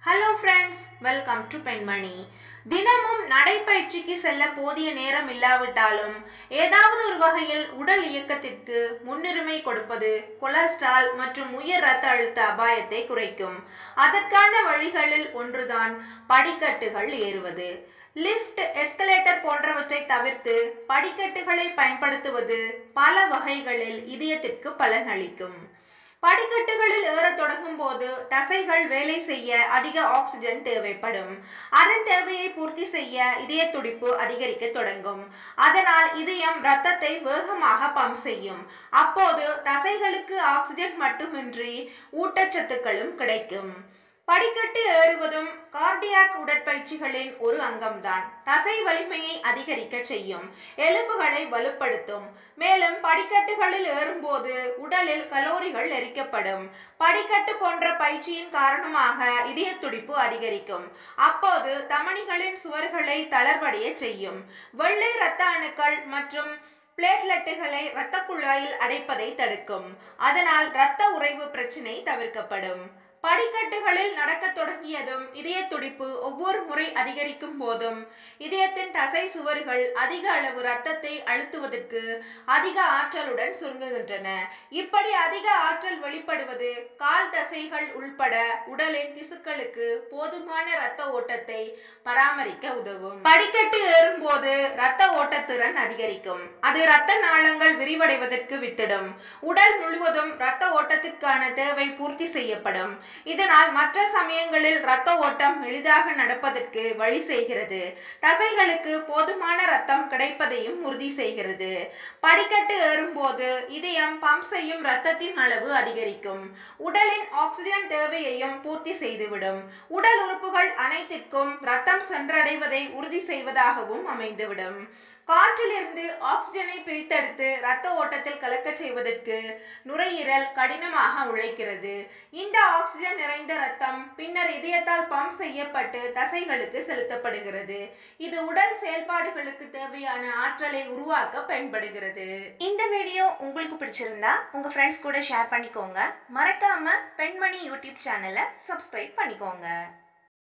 hello friends welcome to பெண்மணி தினமும் நடைப்பயிற்சிக்கு செல்ல போதிய நேரம் இல்லாவிட்டாலும் ஏதாவது ஒரு வகையில் உடல் இயக்கத்திற்கு முன்னுரிமை கொடுப்பது கொலஸ்ட்ரால் மற்றும் உயர் இரத்த அழுத்த அபாயத்தை குறைக்கும் அதற்கான வழிகளில் ஒன்றுதான் படிக்கட்டுகள் ஏறுவது லிஃப்ட் எஸ்கலேட்டர் போன்றவற்றை தவிர்த்து படிக்கட்டுகளை பயன்படுத்துவது பல வகைகளில் இதயத்திற்கு பலனளிக்கும் படிக்கட்டுகளில் ஏறத் தொடங்கும் போது தசைகள் வேலை செய்ய அதிக ஆக்சிஜன் தேவைப்படும் அதன் தேவையை பூர்த்தி செய்ய இதய துடிப்பு அதிகரிக்க தொடங்கும் அதனால் இதயம் இரத்தத்தை வேகமாக பம்ப் செய்யும் அப்போது தசைகளுக்கு ஆக்சிஜன் மட்டுமின்றி ஊட்டச்சத்துக்களும் கிடைக்கும் படிக்கட்டு ஏறுவதும் கார்டியாக் உடற்பயிற்சிகளின் ஒரு அங்கம்தான் தசை வலிமையை அதிகரிக்க செய்யும் எலும்புகளை வலுப்படுத்தும் மேலும் படிக்கட்டுகளில் ஏறும்போது உடலில் கலோரிகள் எரிக்கப்படும் படிக்கட்டு போன்ற பயிற்சியின் காரணமாக இதய துடிப்பு அதிகரிக்கும் அப்போது தமனிகளின் சுவர்களை தளர்வடைய செய்யும் வெள்ளை இரத்த அணுக்கள் மற்றும் பிளேட்லெட்டுகளை இரத்த குழாயில் அடைப்பதை தடுக்கும் அதனால் இரத்த உறைவு பிரச்சினை தவிர்க்கப்படும் படிக்கட்டுகளில் நடக்கத் தொடங்கியதும் இதய துடிப்பு ஒவ்வொரு முறை அதிகரிக்கும் போதும் இதயத்தின் தசை சுவர்கள் அதிக அளவு இரத்தத்தை அழுத்துவதற்கு அதிக ஆற்றலுடன் சுருங்குகின்றன இப்படி அதிக ஆற்றல் வெளிப்படுவது கால் தசைகள் உள்பட உடலின் திசுக்களுக்கு போதுமான இரத்த ஓட்டத்தை பராமரிக்க உதவும் படிக்கட்டு ஏறும்போது இரத்த ஓட்டத்திறன் அதிகரிக்கும் அது இரத்த நாளங்கள் விரிவடைவதற்கு வித்திடும் உடல் முழுவதும் இரத்த ஓட்டத்திற்கான தேவை பூர்த்தி செய்யப்படும் இதனால் மற்ற சமயங்களில் இரத்த ஓட்டம் எளிதாக நடப்பதற்கு வழி செய்கிறது தசைகளுக்கு போதுமான ரத்தம் கிடைப்பதையும் உறுதி செய்கிறது படிக்கட்டு ஏறும்போது இதயம் பம்ப் செய்யும் இரத்தத்தின் அளவு அதிகரிக்கும் உடலின் ஆக்சிஜன் தேவையையும் பூர்த்தி செய்துவிடும் உடல் உறுப்புகள் அனைத்திற்கும் ரத்தம் சென்றடைவதை உறுதி செய்வதாகவும் அமைந்துவிடும் காற்றிலிருந்து ஆக்சிஜனை பிரித்தெடுத்து இரத்த ஓட்டத்தில் கலக்க செய்வதற்கு நுரையீரல் கடினமாக உழைக்கிறது இந்த ஆக்சிஜன் நிறைந்த ரத்தம் பின்னர் இதயத்தால் பம்ப் செய்யப்பட்டு தசைகளுக்கு செலுத்தப்படுகிறது இது உடல் செயல்பாடுகளுக்கு தேவையான ஆற்றலை உருவாக்க பயன்படுகிறது இந்த வீடியோ உங்களுக்கு பிடிச்சிருந்தா உங்க ஃப்ரெண்ட்ஸ் கூட ஷேர் பண்ணிக்கோங்க மறக்காம பெண்மணி யூடியூப் சேனலை சப்ஸ்கிரைப் பண்ணிக்கோங்க